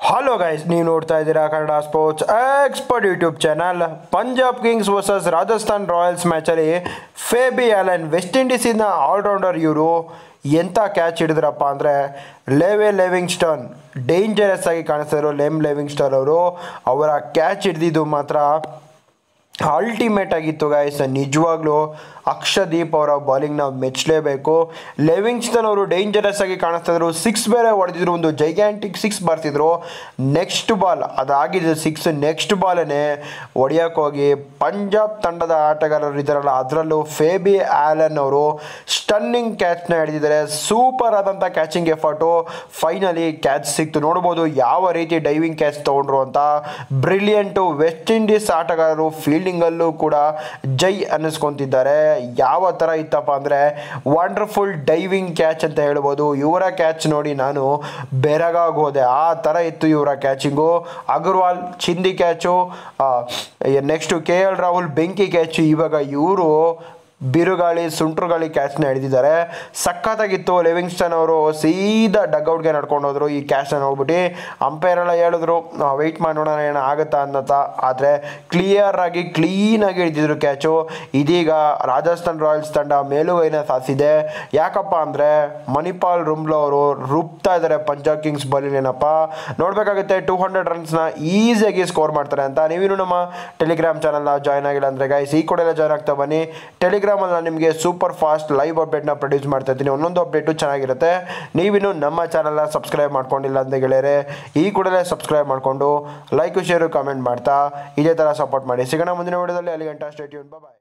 hello guys ನೀವು ನೋಡ್ತಾ ಇದ್ದೀರಾ Kannada sports expert YouTube channel Punjab Kings versus Rajasthan Royals ಮ್ಯಾಚಲ್ಲಿ ಫೇಬಿ ಆಲನ್ ವೆಸ್ಟ್ ಇಂಡೀಸಿನ ಆಲ್ರೌಂಡರ್ ಇವರು ಎಂಥ ಕ್ಯಾಚ್ ಹಿಡಿದ್ರಪ್ಪ ಅಂದರೆ ಲೆವೆ ಲೆವಿಂಗ್ಸ್ಟನ್ ಡೇಂಜರಸ್ ಆಗಿ ಕಾಣಿಸ್ತಿದ್ರು ಲೆಮ್ ಲೆವಿಂಗ್ಸ್ಟನ್ ಅವರು ಅವರ ಕ್ಯಾಚ್ ಹಿಡಿದಿದ್ದು ಮಾತ್ರ ಅಲ್ಟಿಮೇಟ್ ಆಗಿತ್ತು ಗಾಯ್ಸ್ ನಿಜವಾಗ್ಲೂ ಅಕ್ಷದೀಪ್ ಅವರ ಬಾಲಿಂಗ್ ನಾವು ಮೆಚ್ಚಲೇಬೇಕು ಲೆವಿಂಗ್ಸ್ಟನ್ ಅವರು ಡೇಂಜರಸ್ ಆಗಿ ಕಾಣಿಸ್ತಾ ಇದ್ರು ಸಿಕ್ಸ್ ಬೇರೆ ಹೊಡೆದಿದ್ರು ಒಂದು ಜೈಗ್ಯಾಂಟಿಕ್ ಸಿಕ್ಸ್ ಬರ್ತಿದ್ರು ನೆಕ್ಸ್ಟ್ ಬಾಲ್ ಅದಾಗಿದ್ದು ಸಿಕ್ಸ್ ನೆಕ್ಸ್ಟ್ ಬಾಲನ್ನೇ ಹೊಡಿಯೋಕೆ ಹೋಗಿ ಪಂಜಾಬ್ ತಂಡದ ಆಟಗಾರರು ಇದ್ದಾರಲ್ಲ ಅದರಲ್ಲೂ ಫೇಬಿ ಆಲನ್ ಅವರು ಸ್ಟನ್ನಿಂಗ್ ಕ್ಯಾಚ್ನ ಹಿಡಿದಿದ್ದಾರೆ ಸೂಪರ್ ಆದಂಥ ಕ್ಯಾಚಿಂಗ್ ಎಫರ್ಟು ಫೈನಲಿ ಕ್ಯಾಚ್ ಸಿಕ್ತು ನೋಡ್ಬೋದು ಯಾವ ರೀತಿ ಡೈವಿಂಗ್ ಕ್ಯಾಚ್ ತೊಗೊಂಡ್ರು ಅಂತ ಬ್ರಿಲಿಯಂಟು ವೆಸ್ಟ್ ಇಂಡೀಸ್ ಆಟಗಾರರು ಫೀಲ್ಡಿಂಗಲ್ಲೂ ಕೂಡ ಜೈ ಅನ್ನಿಸ್ಕೊತಿದ್ದಾರೆ ಯಾವ ಥರ ಇತ್ತಪ್ಪ ಅಂದರೆ ವಂಡರ್ಫುಲ್ ಡೈವಿಂಗ್ ಕ್ಯಾಚ್ ಅಂತ ಹೇಳ್ಬೋದು ಇವರ ಕ್ಯಾಚ್ ನೋಡಿ ನಾನು ಬೆರಗಾಗಿ ಹೋದೆ ಆ ಥರ ಇತ್ತು ಇವರ ಕ್ಯಾಚಿಂಗು ಅಗರ್ವಾಲ್ ಚಿಂದಿ catch next K L Rahul ಬೆಂಕಿ ಕ್ಯಾಚು ಇವಾಗ ಇವರು ಬಿರುಗಾಳಿ ಸುಂಟ್ರುಗಾಳಿ ಕ್ಯಾಚ್ನ ಹಿಡಿದಿದ್ದಾರೆ ಸಖತ್ತಾಗಿತ್ತು ಲಿವಿಂಗ್ಸ್ಟನ್ ಅವರು ಸೀದಾ ಡಗ್ಔಟ್ಗೆ ನಡ್ಕೊಂಡು ಹೋದ್ರು ಈ ಕ್ಯಾಚ್ನ ನೋಡ್ಬಿಟ್ಟು ಅಂಪೈರ್ ಎಲ್ಲ ಹೇಳಿದ್ರು ವೆಯ್ಟ್ ಮಾಡಿ ನೋಡೋಣ ಏನೋ ಆಗುತ್ತಾ ಅನ್ನತ್ತ ಆದರೆ ಕ್ಲಿಯರ್ ಆಗಿ ಕ್ಲೀನಾಗಿ ಹಿಡಿದಿದ್ರು ಕ್ಯಾಚು ಇದೀಗ ರಾಜಸ್ಥಾನ್ ರಾಯಲ್ಸ್ ತಂಡ ಮೇಲುಗೈನ ಸಾಧಿಸಿದೆ ಯಾಕಪ್ಪ ಅಂದರೆ ಮಣಿಪಾಲ್ ರುಮ್ಲೋ ಅವರು ರುಬ್ತಾ ಇದ್ದಾರೆ ಪಂಜಾಬ್ ಕಿಂಗ್ಸ್ ಬಲಿನೇನಪ್ಪ ನೋಡಬೇಕಾಗುತ್ತೆ ಟೂ ಹಂಡ್ರೆಡ್ ರನ್ಸ್ನ ಈಸಿಯಾಗಿ ಸ್ಕೋರ್ ಮಾಡ್ತಾರೆ ಅಂತ ನೀವಿನ್ನು ನಮ್ಮ ಟೆಲಿಗ್ರಾಮ್ ಚಾನಲ್ನ ಜಾಯ್ನ್ ಆಗಿಲ್ಲ ಅಂದರೆ ಗೈಸ್ ಈ ಕೂಡಲೇ ಜಾಯ್ನ್ ಆಗ್ತಾ ಬನ್ನಿ ಟೆಲಿಗ್ರಾಮಲ್ಲಿ ನಾನು ನಿಮಗೆ ಸೂಪರ್ ಫಾಸ್ಟ್ ಲೈವ್ ಅಪ್ಡೇಟ್ನ ಪ್ರೊಡ್ಯೂಸ್ ಮಾಡ್ತಾ ಇದ್ದೀನಿ ಒಂದೊಂದು ಅಪ್ಡೇಟು ಚೆನ್ನಾಗಿರುತ್ತೆ ನೀವಿನ್ನು ನಮ್ಮ ಚಾನಲ್ನ ಸಬ್ಸ್ಕ್ರೈಬ್ ಮಾಡ್ಕೊಂಡಿಲ್ಲ ಅಂತ ಗೆಳೆಯರೆ ಈ ಕೂಡಲೇ ಸಬ್ಸ್ಕ್ರೈಬ್ ಮಾಡಿಕೊಂಡು ಲೈಕು ಶೇರು ಕಾಮೆಂಟ್ ಮಾಡ್ತಾ ಇದೇ ಥರ ಸಪೋರ್ಟ್ ಮಾಡಿ ಸಿಗೋಣ ಮುಂದಿನ ವಿಡಿಯೋದಲ್ಲಿ ಅಲ್ಲಿ ಗಂಟೆ ಸ್ಟೇಟ್ಯೂನ್ ಬಾಯ್